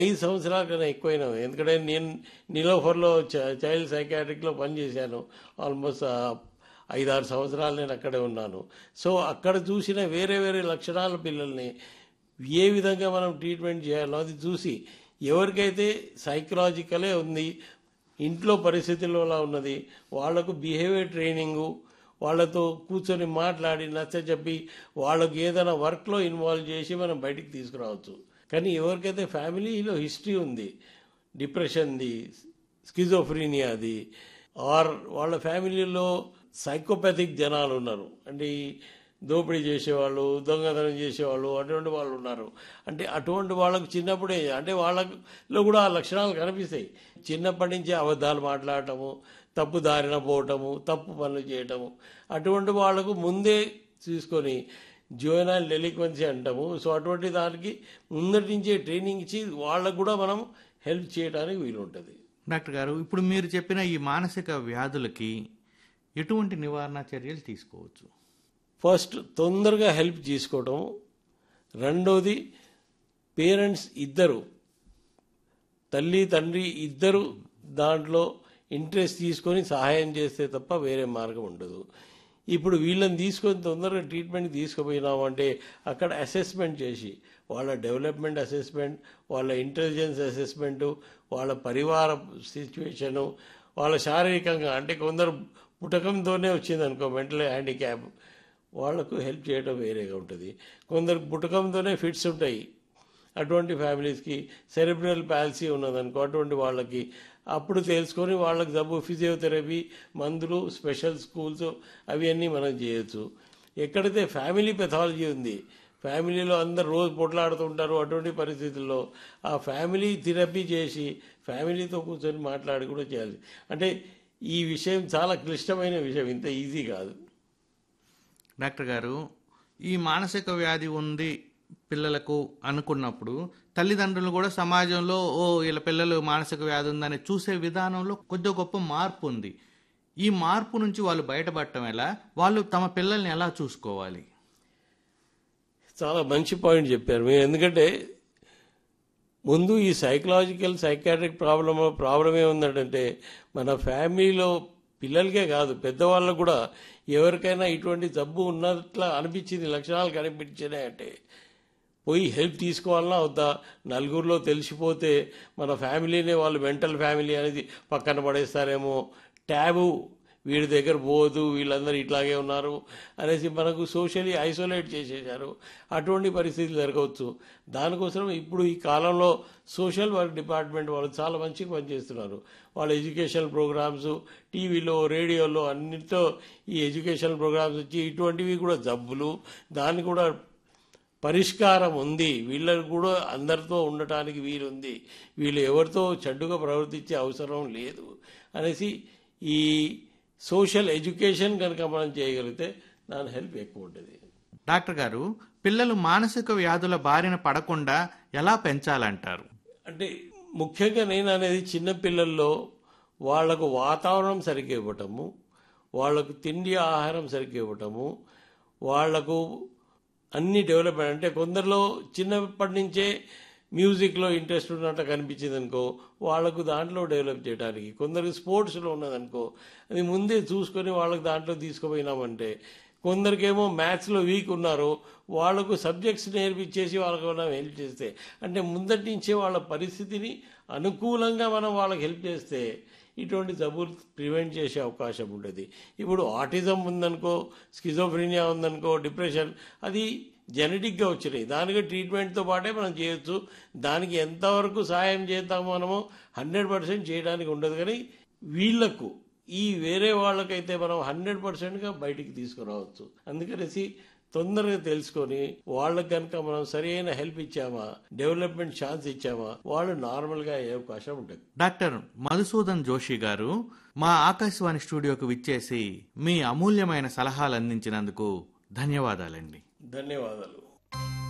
ఐదు సంవత్సరాల కన్నా ఎక్కువైనా ఎందుకంటే నేను నీలోఫర్లో చ- చైల్డ్ సైకాట్రిక్లో పనిచేశాను ఆల్మోస్ట్ ఆ, ఐదారు సంవత్సరాలు నేను అక్కడే ఉన్నాను సో అక్కడ చూసిన వేరే వేరే లక్షణాల పిల్లల్ని ఏ విధంగా మనం ట్రీట్మెంట్ చేయాలో అది చూసి ఎవరికైతే సైకలాజికలే ఉంది ఇంట్లో పరిస్థితుల్లో అలా ఉన్నది వాళ్లకు బిహేవియర్ ట్రైనింగు వాళ్ళతో కూర్చొని మాట్లాడి నచ్చ చెప్పి వాళ్ళకు ఏదైనా వర్క్లో ఇన్వాల్వ్ చేసి మనం బయటికి తీసుకురావచ్చు కానీ ఎవరికైతే ఫ్యామిలీలో హిస్టరీ ఉంది డిప్రెషన్ది స్కిజోఫ్రీనియాది ఆర్ వాళ్ళ ఫ్యామిలీలో సైకోపాథిక్ జనాలు ఉన్నారు అంటే ఈ దోపిడీ చేసేవాళ్ళు దొంగతనం చేసేవాళ్ళు అటువంటి వాళ్ళు ఉన్నారు అంటే అటువంటి వాళ్ళకు చిన్నప్పుడే అంటే వాళ్ళలో కూడా ఆ లక్షణాలు కనిపిస్తాయి చిన్నప్పటి నుంచే అబద్ధాలు మాట్లాడటము తప్పు దారిన పోవటము తప్పు పనులు చేయటము అటువంటి వాళ్ళకు ముందే తీసుకొని జోనల్ డెలిక్వెన్సీ అంటాము సో అటువంటి దానికి ముందటి నుంచే ట్రైనింగ్ ఇచ్చి వాళ్ళకు కూడా మనం హెల్ప్ చేయడానికి వీలుంటుంది డాక్టర్ గారు ఇప్పుడు మీరు చెప్పిన ఈ మానసిక వ్యాధులకి ఎటువంటి నివారణ చర్యలు తీసుకోవచ్చు ఫస్ట్ తొందరగా హెల్ప్ తీసుకోవటం రెండోది పేరెంట్స్ ఇద్దరు తల్లి తండ్రి ఇద్దరు దాంట్లో ఇంట్రెస్ట్ తీసుకొని సహాయం చేస్తే తప్ప వేరే మార్గం ఉండదు ఇప్పుడు వీళ్ళని తీసుకొని తొందరగా ట్రీట్మెంట్ తీసుకుపోయినాము అంటే అక్కడ అసెస్మెంట్ చేసి వాళ్ళ డెవలప్మెంట్ అసెస్మెంట్ వాళ్ళ ఇంటెలిజెన్స్ అసెస్మెంటు వాళ్ళ పరివార సిచ్యువేషను వాళ్ళ శారీరకంగా అంటే కొందరు పుటకంతోనే వచ్చింది అనుకో మెంటల్ హ్యాండిక్యాప్ వాళ్లకు హెల్ప్ చేయడం వేరేగా ఉంటుంది కొందరు పుటకంతోనే ఫిట్స్ ఉంటాయి అటువంటి ఫ్యామిలీస్కి సెరెబ్రల్ పాలసీ ఉన్నదనుకో అటువంటి వాళ్ళకి అప్పుడు తెలుసుకొని వాళ్ళకి జబ్బు ఫిజియోథెరపీ మందులు స్పెషల్ స్కూల్స్ అవన్నీ మనం చేయొచ్చు ఎక్కడైతే ఫ్యామిలీ పెథాలజీ ఉంది ఫ్యామిలీలో అందరు రోజు పొట్లాడుతుంటారు అటువంటి పరిస్థితుల్లో ఆ ఫ్యామిలీ థెరపీ చేసి ఫ్యామిలీతో కూర్చొని మాట్లాడి కూడా చేయాలి అంటే ఈ విషయం చాలా క్లిష్టమైన విషయం ఇంత ఈజీ కాదు డాక్టర్ గారు ఈ మానసిక వ్యాధి ఉంది పిల్లలకు అనుకున్నప్పుడు తల్లిదండ్రులు కూడా సమాజంలో ఓ వీళ్ళ పిల్లలు మానసిక వ్యాధి ఉందని చూసే విధానంలో కొద్ది గొప్ప మార్పు ఉంది ఈ మార్పు నుంచి వాళ్ళు బయటపడటం ఎలా వాళ్ళు తమ పిల్లల్ని ఎలా చూసుకోవాలి చాలా మంచి పాయింట్ చెప్పారు మీరు ఎందుకంటే ముందు ఈ సైకలాజికల్ సైకాట్రిక్ ప్రాబ్లమ్ ప్రాబ్లం ఏముందంటే మన ఫ్యామిలీలో పిల్లలకే కాదు పెద్దవాళ్ళకు కూడా ఎవరికైనా ఇటువంటి జబ్బు ఉన్నట్లా అనిపించింది లక్షణాలు కనిపించినాయంటే పోయి హెల్ప్ తీసుకోవాలన్నా వద్దా నలుగురిలో తెలిసిపోతే మన ఫ్యామిలీనే వాళ్ళు మెంటల్ ఫ్యామిలీ అనేది పక్కన పడేస్తారేమో ట్యాబు వీడి దగ్గర పోదు వీళ్ళందరూ ఇట్లాగే ఉన్నారు అనేసి మనకు సోషలీ ఐసోలేట్ చేసేశారు అటువంటి పరిస్థితులు జరగవచ్చు దానికోసం ఇప్పుడు ఈ కాలంలో సోషల్ వర్క్ డిపార్ట్మెంట్ వాళ్ళు చాలా మంచిగా పనిచేస్తున్నారు వాళ్ళ ఎడ్యుకేషన్ ప్రోగ్రామ్స్ టీవీలో రేడియోలో అన్నిటితో ఈ ఎడ్యుకేషన్ ప్రోగ్రామ్స్ వచ్చి ఇటువంటివి కూడా జబ్బులు దాన్ని కూడా పరిష్కారం ఉంది వీళ్ళకు కూడా అందరితో ఉండటానికి వీలుంది వీళ్ళు ఎవరితో చెడ్డుగా ప్రవర్తించే అవసరం లేదు అనేసి ఈ సోషల్ ఎడ్యుకేషన్ కనుక మనం చేయగలిగితే దాని హెల్ప్ ఎక్కువ ఉంటుంది డాక్టర్ గారు పిల్లలు మానసిక వ్యాధుల బారిన పడకుండా ఎలా పెంచాలంటారు అంటే ముఖ్యంగా నేను అనేది చిన్నపిల్లల్లో వాళ్లకు వాతావరణం సరిగ్గా ఇవ్వటము వాళ్లకు తిండి ఆహారం సరిగ్గా ఇవ్వటము వాళ్లకు అన్ని డెవలప్మెంట్ అంటే కొందరిలో చిన్నప్పటి నుంచే మ్యూజిక్లో ఇంట్రెస్ట్ ఉన్నట్టు కనిపించింది అనుకో వాళ్ళకు దాంట్లో డెవలప్ చేయడానికి కొందరికి స్పోర్ట్స్లో ఉన్నదనుకో అది ముందే చూసుకొని వాళ్ళకి దాంట్లో తీసుకుపోయినామంటే కొందరికేమో మ్యాథ్స్లో వీక్ ఉన్నారు వాళ్ళకు సబ్జెక్ట్స్ నేర్పించేసి వాళ్ళకు మనం హెల్ప్ చేస్తే అంటే ముందటి నుంచే వాళ్ళ పరిస్థితిని అనుకూలంగా మనం వాళ్ళకి హెల్ప్ చేస్తే ఇటువంటి జబ్బులు ప్రివెంట్ చేసే అవకాశం ఉంటుంది ఇప్పుడు ఆటిజం ఉందనుకో స్కిజోఫ్రీనియా ఉందనుకో డిప్రెషన్ అది జెనెటిక్గా వచ్చినాయి దానికి ట్రీట్మెంట్తో పాటే మనం చేయొచ్చు దానికి ఎంతవరకు సాయం చేద్దాం మనము హండ్రెడ్ పర్సెంట్ చేయడానికి ఉండదు కానీ వీళ్లకు ఈ వేరే వాళ్ళకైతే మనం హండ్రెడ్ పర్సెంట్గా బయటికి తీసుకురావచ్చు అందుకనేసి తొందరగా తెలుసుకొని వాళ్ళకి కనుక మనం సరైన హెల్ప్ ఇచ్చామా డెవలప్మెంట్ ఛాన్స్ ఇచ్చామా వాళ్ళు నార్మల్గా అయ్యే అవకాశం ఉంటుంది డాక్టర్ మధుసూదన్ జోషి గారు మా ఆకాశవాణి స్టూడియోకు విచ్చేసి మీ అమూల్యమైన సలహాలు అందించినందుకు ధన్యవాదాలండి ధన్యవాదాలు